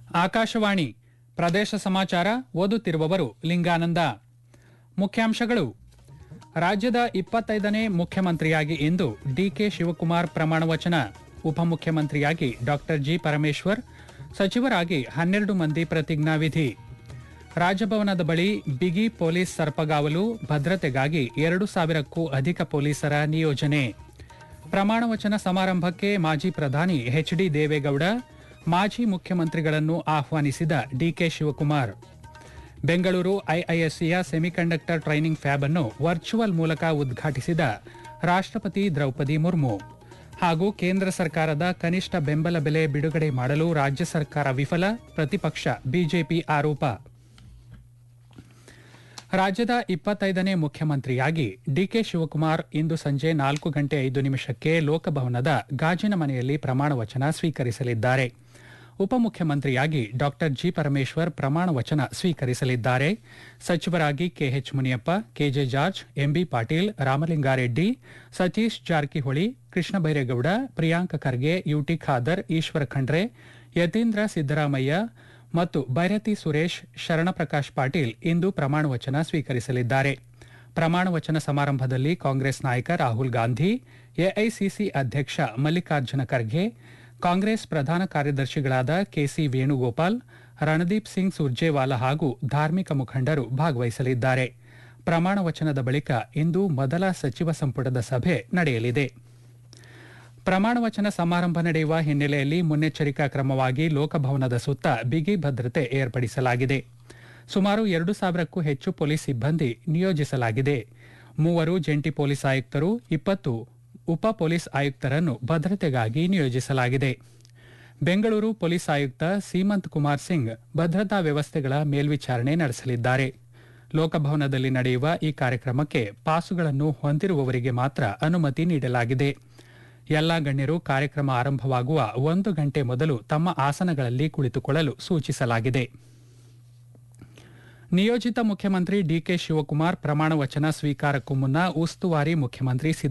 ಆಕಾಶವಾಣಿ ಪ್ರದೇಶ ಸಮಾಚಾರ ಓದುತ್ತಿರುವವರು ಲಿಂಗಾನಂದ ಮುಖ್ಯಾಂಶಗಳು ರಾಜ್ಯದ ಇಪ್ಪತ್ತೈದನೇ ಮುಖ್ಯಮಂತ್ರಿಯಾಗಿ ಇಂದು ಡಿಕೆ ಶಿವಕುಮಾರ್ ಪ್ರಮಾಣ ವಚನ ಉಪಮುಖ್ಯಮಂತ್ರಿಯಾಗಿ ಡಾಕ್ಟರ್ ಜಿ ಪರಮೇಶ್ವರ್ ಸಚಿವರಾಗಿ ಹನ್ನೆರಡು ಮಂದಿ ಪ್ರತಿಜ್ಞಾವಿಧಿ ರಾಜಭವನದ ಬಳಿ ಬಿಗಿ ಪೊಲೀಸ್ ಸರ್ಪಗಾವಲು ಭದ್ರತೆಗಾಗಿ ಎರಡು ಸಾವಿರಕ್ಕೂ ಅಧಿಕ ಪೊಲೀಸರ ನಿಯೋಜನೆ ಪ್ರಮಾಣ ವಚನ ಸಮಾರಂಭಕ್ಕೆ ಮಾಜಿ ಪ್ರಧಾನಿ ಎಚ್ ಡಿ ದೇವೇಗೌಡ ಮಾಜಿ ಮುಖ್ಯಮಂತ್ರಿಗಳನ್ನು ಆಹ್ವಾನಿಸಿದ ಡಿಕೆ ಶಿವಕುಮಾರ್ ಬೆಂಗಳೂರು ಐಐಎಸ್ಸಿಯ ಸೆಮಿಕಂಡಕ್ಟರ್ ಟ್ರೈನಿಂಗ್ ಫ್ಯಾಬ್ ಅನ್ನು ವರ್ಚುವಲ್ ಮೂಲಕ ಉದ್ಘಾಟಿಸಿದ ರಾಷ್ಟ್ರಪತಿ ದ್ರೌಪದಿ ಮುರ್ಮು ಹಾಗೂ ಕೇಂದ್ರ ಸರ್ಕಾರದ ಕನಿಷ್ಠ ಬೆಂಬಲ ಬೆಲೆ ಬಿಡುಗಡೆ ಮಾಡಲು ರಾಜ್ಯ ಸರ್ಕಾರ ವಿಫಲ ಪ್ರತಿಪಕ್ಷ ಬಿಜೆಪಿ ಆರೋಪ ರಾಜ್ಯದ ಇಪ್ಪತ್ತೈದನೇ ಮುಖ್ಯಮಂತ್ರಿಯಾಗಿ ಡಿಕೆ ಶಿವಕುಮಾರ್ ಇಂದು ಸಂಜೆ ನಾಲ್ಕು ಗಂಟೆ ಐದು ನಿಮಿಷಕ್ಕೆ ಲೋಕಭವನದ ಗಾಜಿನ ಮನೆಯಲ್ಲಿ ಪ್ರಮಾಣ ವಚನ ಸ್ವೀಕರಿಸಲಿದ್ದಾರೆ ಉಪಮುಖ್ಯಮಂತ್ರಿಯಾಗಿ ಡಾಕ್ಟರ್ ಜಿ ಪರಮೇಶ್ವರ್ ಪ್ರಮಾಣ ವಚನ ಸ್ವೀಕರಿಸಲಿದ್ದಾರೆ ಸಚಿವರಾಗಿ KH Muniyappa KJ George MB Patil Ramalingareddy Satish Jarkiholi Krishna Byregowda Priyanka Kharge UT Khader Eshwar Khandre Yathindra Siddaramaiah ಮತ್ತು ಭೈರತಿ ಸುರೇಶ್ ಶರಣಪ್ರಕಾಶ್ ಪಾಟೀಲ್ ಇಂದು ಪ್ರಮಾಣ ವಚನ ಸ್ವೀಕರಿಸಲಿದ್ದಾರೆ ಪ್ರಮಾಣ ವಚನ ಸಮಾರಂಭದಲ್ಲಿ ಕಾಂಗ್ರೆಸ್ ನಾಯಕ ರಾಹುಲ್ ಗಾಂಧಿ ಎಐಸಿಸಿ ಅಧ್ಯಕ್ಷ ಮಲ್ಲಿಕಾರ್ಜುನ ಖರ್ಗೆ ಕಾಂಗ್ರೆಸ್ ಪ್ರಧಾನ ಕಾರ್ಯದರ್ಶಿಗಳಾದ ಕೆಸಿ ವೇಣುಗೋಪಾಲ್ ರಣದೀಪ್ ಸಿಂಗ್ ಸುರ್ಜೇವಾಲಾ ಹಾಗೂ ಧಾರ್ಮಿಕ ಮುಖಂಡರು ಭಾಗವಹಿಸಲಿದ್ದಾರೆ ಪ್ರಮಾಣ ವಚನದ ಬಳಿಕ ಇಂದು ಮೊದಲ ಸಚಿವ ಸಂಪುಟದ ಸಭೆ ನಡೆಯಲಿದೆ ಪ್ರಮಾಣ ವಚನ ಸಮಾರಂಭ ನಡೆಯುವ ಹಿನ್ನೆಲೆಯಲ್ಲಿ ಮುನ್ನೆಚ್ಚರಿಕಾ ಕ್ರಮವಾಗಿ ಲೋಕಭವನದ ಸುತ್ತ ಬಿಗಿ ಭದ್ರತೆ ಏರ್ಪಡಿಸಲಾಗಿದೆ ಸುಮಾರು ಎರಡು ಸಾವಿರಕ್ಕೂ ಹೆಚ್ಚು ಪೊಲೀಸ್ ಸಿಬ್ಬಂದಿ ನಿಯೋಜಿಸಲಾಗಿದೆ ಮೂವರು ಜಂಟಿ ಪೊಲೀಸ್ ಆಯುಕ್ತರು ಇಪ್ಪತ್ತು ಉಪ ಪೊಲೀಸ್ ಆಯುಕ್ತರನ್ನು ಭದ್ರತೆಗಾಗಿ ನಿಯೋಜಿಸಲಾಗಿದೆ ಬೆಂಗಳೂರು ಪೊಲೀಸ್ ಆಯುಕ್ತ ಸೀಮಂತ್ ಕುಮಾರ್ ಸಿಂಗ್ ಭದ್ರತಾ ವ್ಯವಸ್ಥೆಗಳ ಮೇಲ್ವಿಚಾರಣೆ ನಡೆಸಲಿದ್ದಾರೆ ಲೋಕಭವನದಲ್ಲಿ ನಡೆಯುವ ಈ ಕಾರ್ಯಕ್ರಮಕ್ಕೆ ಪಾಸುಗಳನ್ನು ಹೊಂದಿರುವವರಿಗೆ ಮಾತ್ರ ಅನುಮತಿ ನೀಡಲಾಗಿದೆ ಎಲ್ಲಾ ಗಣ್ಯರು ಕಾರ್ಯಕ್ರಮ ಆರಂಭವಾಗುವ ಒಂದು ಗಂಟೆ ಮೊದಲು ತಮ್ಮ ಆಸನಗಳಲ್ಲಿ ಕುಳಿತುಕೊಳ್ಳಲು ಸೂಚಿಸಲಾಗಿದೆ ನಿಯೋಜಿತ ಮುಖ್ಯಮಂತ್ರಿ ಡಿಕೆ ಶಿವಕುಮಾರ್ ಪ್ರಮಾಣ ವಚನ ಸ್ವೀಕಾರಕ್ಕೂ ಮುನ್ನ ಉಸ್ತುವಾರಿ ಮುಖ್ಯಮಂತ್ರಿ